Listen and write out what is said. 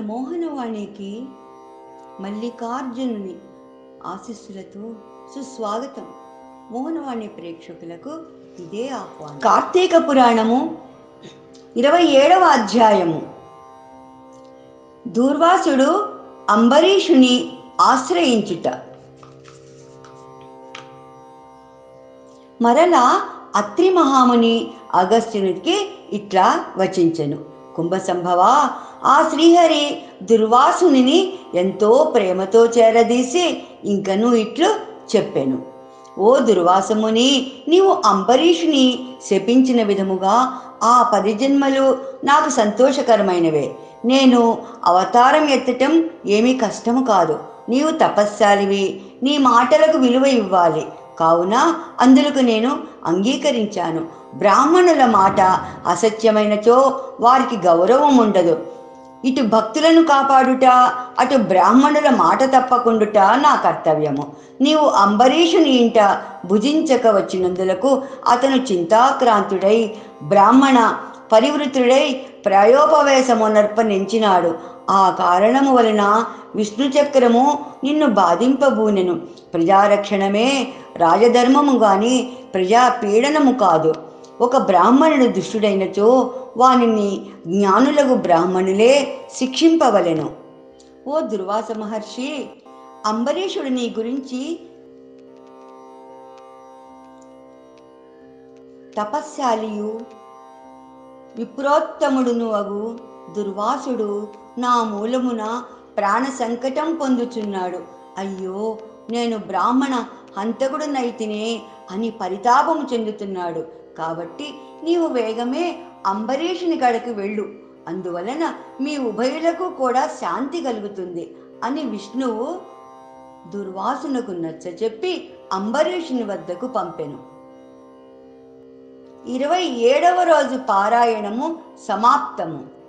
మోహనవాణికి మల్లికార్జునుని ఆశీస్సులతో సుస్వాగతం మోహనవాణి ప్రేక్షకులకు ఇదే ఆహ్వానం కార్తీక పురాణము ఇరవై ఏడవ అధ్యాయము దూర్వాసుడు అంబరీషుని ఆశ్రయించుట మరలా అత్రి మహాముని అగస్త్యునికి ఇట్లా వచించెను కుంభసంభవ ఆ శ్రీహరి దుర్వాసుని ఎంతో ప్రేమతో చేరదీసి ఇంకను ఇట్లు చెప్పెను ఓ దుర్వాసముని నీవు అంబరీషుని శపించిన విధముగా ఆ పది జన్మలు నాకు సంతోషకరమైనవే నేను అవతారం ఎత్తటం ఏమీ కష్టము కాదు నీవు తపస్సాలివి నీ మాటలకు విలువ ఇవ్వాలి కావున అందులకు నేను అంగీకరించాను బ్రాహ్మణుల మాట అసత్యమైనచో వారికి గౌరవం ఉండదు ఇటు భక్తులను కాపాడుట అటు బ్రాహ్మణుల మాట తప్పకుండుట నా కర్తవ్యము నీవు అంబరీషుని ఇంట భుజించక వచ్చినందులకు అతను చింతాక్రాంతుడై బ్రాహ్మణ పరివృతుడై ప్రాయోపవేశమునర్పణించినాడు ఆ కారణము వలన విష్ణు చక్రము నిన్ను బాధింపబూనెను ప్రజారక్షణమే రాజధర్మము గాని ప్రజాపీడనము కాదు ఒక బ్రాహ్మణుడు దుష్టుడైనచో వానిని జ్ఞానులకు బ్రాహ్మణులే శిక్షింపవలెను ఓ దుర్వాస మహర్షి అంబరీషుడు నీ గురించి తపస్శాలియు విప్రోత్తముడును అగు దుర్వాసుడు నా మూలమున ప్రాణ సంకటం పొందుచున్నాడు అయ్యో నేను బ్రాహ్మణ హంతకుడునైతినే అని పరితాపము చెందుతున్నాడు కాబట్టి నీవు వేగమే అంబరీషుని కడకు వెళ్ళు అందువలన మీ ఉభయులకు కూడా శాంతి కలుగుతుంది అని విష్ణువు దుర్వాసునకు నచ్చచెప్పి అంబరీషుని వద్దకు పంపెను ఇరవై ఏడవ రోజు పారాయణము సమాప్తము